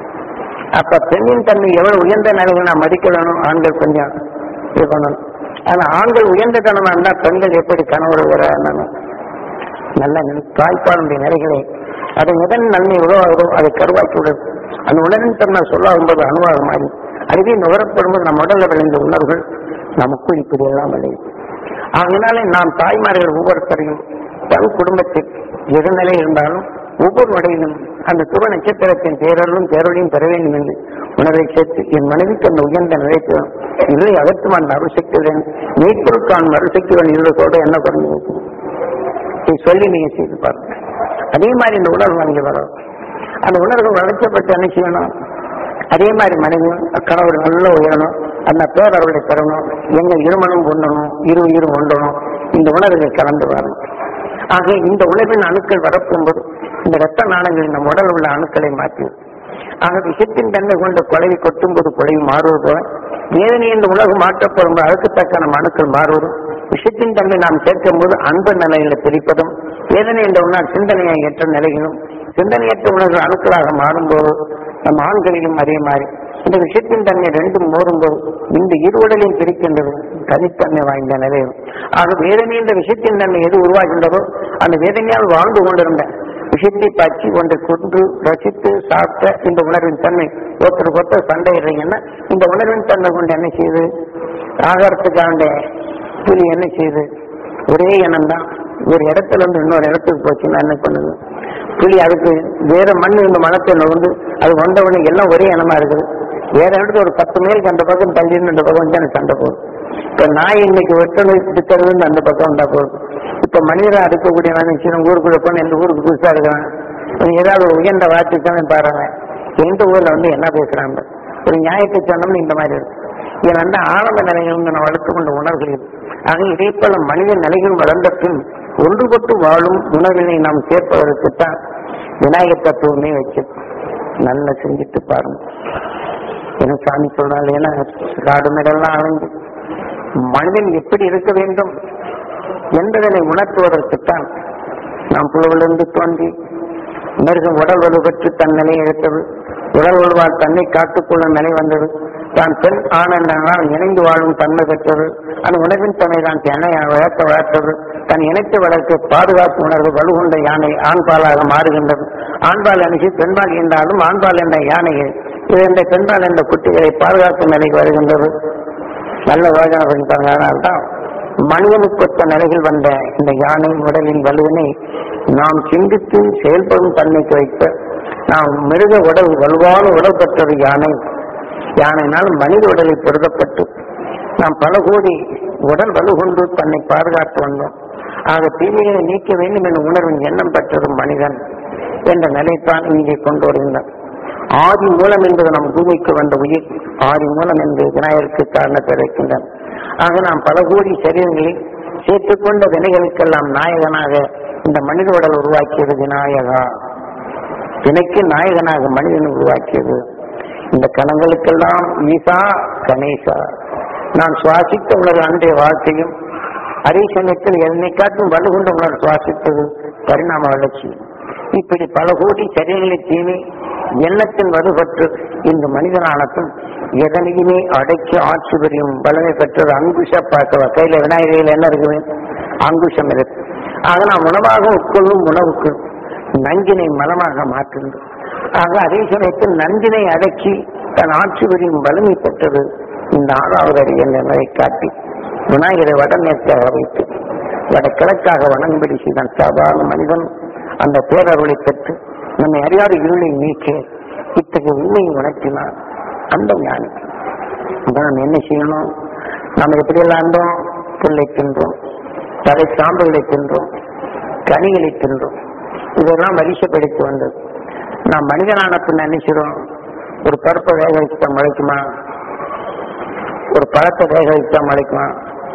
[SPEAKER 1] அப்ப பெண்ணின் தன்மை எவ்வளவு உயர்ந்த நிலைகள் நான் மதிக்க வேணும் ஆண்கள் கொஞ்சம் இது பண்ணணும் ஆனா ஆண்கள் உயர்ந்த தனமா இருந்தா பெண்கள் எப்படி கணவர் உயரணும் நல்ல தாய்ப்பாளுடைய நிலைகளை அதை எதன் நன்மை உருவாகிறோ அதை கருவாக்கி விடுது அந்த உணர்வின் தன்மை சொல்லாகும் போது அணுவாக மாறி அதுவே நுகரப்படும் போது நம்ம உடல்ல விளைந்த உணர்வுகள் நமக்குள் இப்படி எல்லாம் விளையுது அதனாலே நாம் தாய்மார்கள் ஒவ்வொருத்தரையும் தன் குடும்பத்தில் எதிர்நிலை இருந்தாலும் ஒவ்வொரு வடையிலும் அந்த துருவ நட்சத்திரத்தின் பேரலும் பேரொழியும் பெற வேண்டும் என்று உணர்வை சேர்த்து என் மனைவிக்கு அந்த உயர்ந்த நிலைக்கு இல்லை அகற்றும் அந்த அருசக்தியுடன் மீட்பொருட்கான் மறுசக்தியுடன் இருந்ததோடு என்ன குறைந்து வைக்கும் இதை சொல்லி நீங்க செய்து பாருங்க அதே மாதிரி இந்த உணர்வு அங்கே வரும் அந்த உணர்வு வளர்ச்சப்பட்டு என்ன செய்யணும் அதே மாதிரி மனைவி கணவர் நல்ல உயரணும் அந்த பேரவர்களை பெறணும் எங்க இருமனும் ஒண்ணணும் இரு உயிரும் ஒன்றணும் இந்த உணர்வுகள் கலந்து வரணும் ஆக இந்த உணர்வின் அணுக்கள் வரப்போகும்போது இந்த ரத்த நாணங்கள் நம் உடல் உள்ள அணுக்களை மாற்றி ஆக விஷத்தின் தன்மை கொண்ட குழவி கொட்டும் போது குழவி மாறுவது போல வேதனை என்ற உலகம் மாற்றப்படும் அதுக்கு தக்க நம் அணுக்கள் மாறுவதும் விஷயத்தின் தன்மை நாம் சேர்க்கும் போது அன்பு நிலையில பிரிப்பதும் வேதனை என்ற உணர் சிந்தனையை ஏற்ற நிலையிலும் சிந்தனையற்ற உணர்வு அணுக்களாக மாறும்போது நம் ஆண்களிலும் அதே மாதிரி இந்த விஷயத்தின் தன்மை ரெண்டும் மோரும்போது இந்த இருவுடலையும் பிரிக்கின்றது தனித்தன்மை வாய்ந்த நிலையும் ஆக வேதனை என்ற விஷயத்தின் தன்மை எது உருவாகின்றதோ அந்த வேதனையால் வாழ்ந்து கொண்டிருந்த விஷயத்தை பற்றி ஒன்றை கொண்டு ரசித்து சாப்பிட்ட இந்த உணர்வின் தன்மை ஒருத்தருக்கு ஒருத்தர் சண்டையிடுறீங்கன்னா இந்த உணர்வின் தன்மை கொண்டு என்ன செய்யுது ஆகாரத்துக்காண்ட புலி என்ன செய்யுது ஒரே இனம் தான் ஒரு இடத்துல இருந்து இன்னொரு இடத்துக்கு போச்சுன்னா என்ன பண்ணுது புலி அதுக்கு வேற மண் இந்த மனத்தை நுகர்ந்து அது வந்தவுடனே எல்லாம் ஒரே இனமா இருக்குது வேற இடத்துல ஒரு பத்து மைலுக்கு அந்த பக்கம் தள்ளின்னு அந்த பக்கம் வந்து எனக்கு சண்டை போகுது இப்ப நாய் இன்னைக்கு வெட்டணு திட்டறது அந்த பக்கம் வந்தா போகுது இப்ப மனிதரா இருக்கக்கூடிய நினைச்சு ஊருக்குள்ள போன எந்த ஊருக்கு புதுசா இருக்கிறான் ஏதாவது ஒரு உயர்ந்த வார்த்தை பாருங்க எந்த ஊர்ல வந்து என்ன பேசுறாங்க ஒரு நியாயத்தை சொன்னோம்னு இந்த மாதிரி இருக்கு இது வந்து ஆரம்ப நிலையில் நம்ம வளர்த்து கொண்ட உணர்வுகள் ஆக இதே போல மனித நிலைகள் வளர்ந்த பின் ஒன்றுபட்டு வாழும் உணர்வினை நாம் சேர்ப்பதற்குத்தான் விநாயகர் தத்துவமே வச்சு நல்லா செஞ்சுட்டு பாருங்க என்ன சாமி சொல்றாங்க ஏன்னா காடு மேடெல்லாம் அலைஞ்சு மனிதன் எப்படி இருக்க வேண்டும் என்பதனை உணர்த்துவதற்குத்தான் நாம் புழுவிலிருந்து தோன்றி மிருகம் உடல் வலுப்பெற்று தன் நிலையை எடுத்தது உடல் வலுவால் தன்னை காத்துக்கொள்ளும் நிலை வந்தது தான் பெண் ஆண் என்றால் இணைந்து வாழும் தன்மை பெற்றது அந்த உணர்வின் தன்னை தான் தன்னை வளர்க்க வளர்த்தது தன் இணைத்து வளர்க்க பாதுகாப்பு உணர்வு வலுகொண்ட யானை ஆண்பாலாக மாறுகின்றது ஆண்பால் அணிச்சு பெண்பால் என்றாலும் ஆண்பால் என்ற யானையை இது இந்த பெண்பால் என்ற குட்டிகளை பாதுகாக்கும் நிலைக்கு வருகின்றது நல்ல யோஜனை பண்ணிட்டாங்க அதனால்தான் மனிதனுக்கொத்த நிலையில் வந்த இந்த யானை உடலின் வலுவினை நாம் சிந்தித்து செயல்படும் தன்மைக்கு வைத்த நாம் மிருக உடல் வலுவான உடல் பெற்றது யானை யானையினால் மனித உடலை பொருத்தப்பட்டு நாம் பல கோடி உடல் வலு கொண்டு தன்னை பாதுகாத்து வந்தோம் ஆக தீமையை நீக்க வேண்டும் என்ற உணர்வின் எண்ணம் பெற்றது மனிதன் என்ற நிலைத்தான் இங்கே கொண்டு வருகின்றான் ஆதி மூலம் என்பது நம் பூமிக்கு வந்த உயிர் ஆதி மூலம் என்று விநாயகருக்கு காரணத்தை வைக்கின்றன ஆக நாம் பல கோடி சரீரங்களை சேர்த்துக்கொண்ட வினைகளுக்கெல்லாம் நாயகனாக இந்த மனித உடல் உருவாக்கியது விநாயகா வினைக்கு நாயகனாக மனிதன் உருவாக்கியது இந்த கணங்களுக்கெல்லாம் ஈசா கணேசா நான் சுவாசித்த உணர்வு அன்றைய வாழ்க்கையும் அதே சமயத்தில் என்னை காட்டும் வலுகொண்ட உணர்வு சுவாசித்தது பரிணாம வளர்ச்சி இப்படி பல கோடி சரீரங்களை தீமை எண்ணத்தின் வலுப்பற்று இந்த மனிதனானத்தும் எதனையுமே அடக்கி ஆட்சி புரியும் வலிமை பெற்றது அங்குஷ பார்க்கவா கையில விநாயகரில் என்ன இருக்குது அங்குஷம் இருக்கு ஆக நாம் உணவாக உட்கொள்ளும் உணவுக்கு நஞ்சினை மலமாக மாற்றுகிறது ஆக அதே சமயத்தில் நஞ்சினை அடக்கி தன் ஆட்சி புரியும் வலிமை பெற்றது இந்த ஆறாவது அடி என்ற நிலை காட்டி விநாயகரை வடமேற்காக வைத்து வடகிழக்காக வணங்கும்படி செய்தான் சாதாரண மனிதன் அந்த பேரருளை பெற்று நம்மை அறியாத இருளை நீக்க இத்தகைய உண்மையை உணர்த்தினார் அந்த ஞானி அப்ப நம்ம என்ன செய்யணும் நம்ம எப்படியெல்லாம் இருந்தோம் புல்லை தின்றோம் தலை சாம்பல்களை தின்றோம் கனிகளை தின்றோம் இதெல்லாம் வரிசைப்படுத்தி வந்தது நாம் மனிதனான பின் நினைச்சிடும் ஒரு பருப்பை வேக வச்சுட்டா முளைக்குமா ஒரு பழத்தை வேக வச்சா முளைக்குமா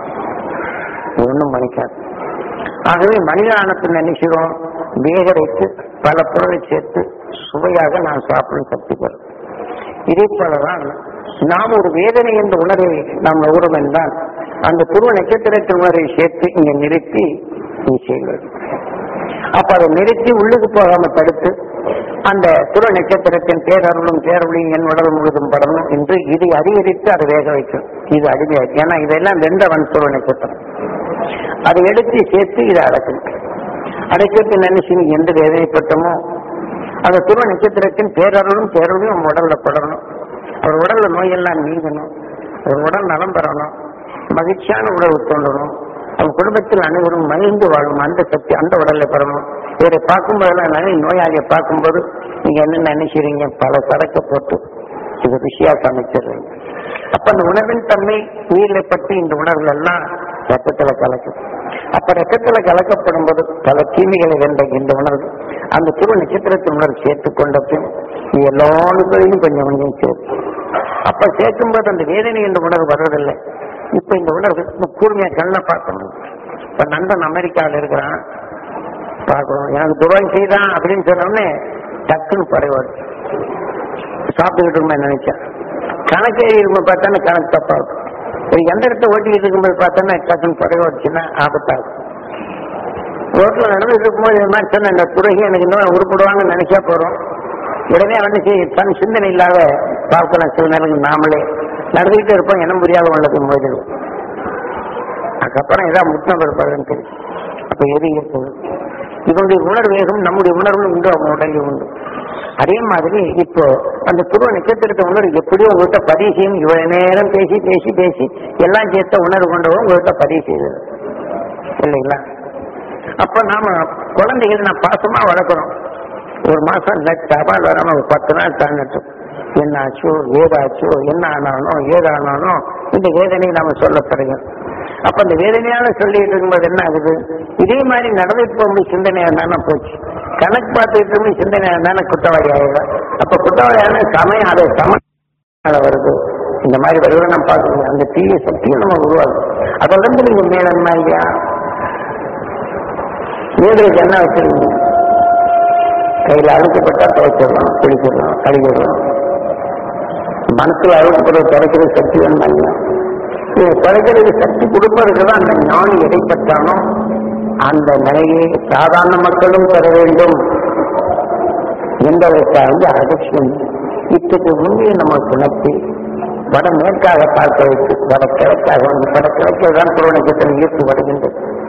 [SPEAKER 1] ஒன்றும் முளைக்காது ஆகவே மனிதனான பின் நினைச்சிடும் வேக வைத்து பல பொருளை சேர்த்து சுவையாக நாம் சாப்பிடும் சக்தி பெறும் இதே போலதான் நாம் ஒரு வேதனை என்ற உணர்வை நாம் நுகரும் என்றால் அந்த துருவ நட்சத்திரத்தின் உணர்வை சேர்த்து இங்க நிறுத்தி நீ செய்வது அப்ப அதை நிறுத்தி உள்ளுக்கு போகாம தடுத்து அந்த துருவ நட்சத்திரத்தின் பேரருளும் பேரருளையும் என் உடல் முழுதும் படணும் என்று இதை அதிகரித்து அதை வேக வைக்கும் இது அடிமையாக ஏன்னா இதெல்லாம் வெந்தவன் துருவ நட்சத்திரம் அதை எடுத்து சேர்த்து இதை அடக்கணும் அடைக்கத்து நினைச்சு நீ எந்த வேதனைப்பட்டமோ அந்த துருவ நட்சத்திரத்தின் பேரருளும் பேரருளையும் நம்ம உடல்ல படணும் அவர் உடல்ல நோயெல்லாம் நீங்கணும் அவர் உடல் நலம் பெறணும் மகிழ்ச்சியான உணவு தோன்றணும் அவன் குடும்பத்தில் அனைவரும் மகிழ்ந்து வாழும் அந்த சக்தி அந்த உடல்ல பெறணும் இவரை பார்க்கும்போதெல்லாம் நிறைய நோயாளியை பார்க்கும்போது நீங்க என்ன நினைக்கிறீங்க பல சரக்க போட்டு இது ருசியா சமைச்சிடுறீங்க அப்ப அந்த உணவின் தன்மை நீரில் பட்டு இந்த உணர்வுகள் எல்லாம் ரத்தத்துல கலக்கும் அப்ப ரத்தத்துல கலக்கப்படும் போது பல தீமைகளை வென்ற இந்த உணர்வு அந்த துரு நட்சத்திரத்தின் உணர்வு சேர்த்துக் கொண்ட பின் இது எல்லாருக்கும் கொஞ்சம் கொஞ்சம் சேர்த்து அப்ப சேர்க்கும் போது அந்த வேதனை என்ற உணர்வு வர்றதில்லை இப்ப இந்த உணர்வு இப்ப கூர்மையா கண்ணை பார்க்கணும் இப்ப நண்பன் அமெரிக்காவில் இருக்கிறான் பார்க்கணும் எனக்கு துரோகம் செய்தான் அப்படின்னு சொன்ன உடனே டக்குன்னு படைவாடு சாப்பிட்டுக்கிட்டு இருந்தேன் நினைச்சேன் கணக்கு இருக்கும்போது பார்த்தோன்னா கணக்கு தப்பாகும் ஒரு எந்திரத்தை ஓட்டிக்கிட்டு இருக்கும்போது பார்த்தோன்னா டக்குன்னு குறைய வச்சுன்னா ஆபத்தாகும் ரோட்ல நடந்துட்டு இருக்கும்போது இது மாதிரி சொன்ன இந்த துறைக்கு எனக்கு இன்னும் உருப்படுவாங்கன்னு நினைச்சா போறோம் உடனே வந்து சரி, தன் சிந்தனை இல்லாத பார்க்கலாம் சில நேரங்கள் நாமளே நடந்துகிட்டே இருப்போம் என்ன புரியாத உள்ளது போயிடுவோம் அதுக்கப்புறம் ஏதாவது முத்தம் இருப்பாருன்னு தெரியும் அப்ப எது இருக்குது இதனுடைய உணர்வேகம் நம்முடைய உணர்வு உண்டு அவங்க உடலில் உண்டு அதே மாதிரி இப்போ அந்த துருவ நட்சத்திரத்தை உணர்வு எப்படியோ உங்கள்கிட்ட பதிவு செய்யும் இவ்வளவு நேரம் பேசி பேசி பேசி எல்லாம் சேர்த்த உணர்வு கொண்டவங்க உங்கள்கிட்ட பதிவு செய்தது இல்லைங்களா அப்ப நாம குழந்தைகள் நான் பாசமா வளர்க்குறோம் ஒரு மாசம் இல்லை தபால் வராம ஒரு பத்து நாள் தாண்டட்டும் என்ன ஆச்சோ ஏதாச்சோ என்ன ஆனானோ ஏதானானோ இந்த வேதனையை நாம சொல்லப்படுகிறோம் அப்ப அந்த வேதனையால சொல்லிட்டு இருக்கும்போது என்ன ஆகுது இதே மாதிரி நடந்துட்டு போகும்போது சிந்தனையா இருந்தானே போச்சு கணக்கு பார்த்துட்டு இருக்கும்போது சிந்தனையா இருந்தானே குற்றவாளி ஆயிடும் அப்ப குற்றவாளியான சமயம் அதை சம அதை வருது இந்த மாதிரி வருவது நம்ம பார்க்கணும் அந்த தீய சக்தியும் நம்ம உருவாகும் அதோட இருந்து நீங்க மேலன்னா இல்லையா வீடுகளுக்கு என்ன வச்சிருக்கீங்க கையில அழுக்கப்பட்டா துவைச்சிடலாம் குளிச்சிடலாம் கழுவிடலாம் மனசுல அழுக்கப்படுற துடைக்கிற சக்தி வேணுமா இல்லையா இது துடைக்கிறது சக்தி கொடுப்பதற்கு தான் அந்த ஞானி இடைப்பட்டானோ அந்த நிலையை சாதாரண மக்களும் பெற வேண்டும் என்பதற்காக வந்து அகட்சியம் இத்தகைய உண்மையை நம்ம உணர்த்தி வட மேற்காக பார்க்க வைத்து வட கிழக்காக வந்து வட கிழக்கில் தான் புரோணக்கத்தில் ஈர்த்து வருகின்றது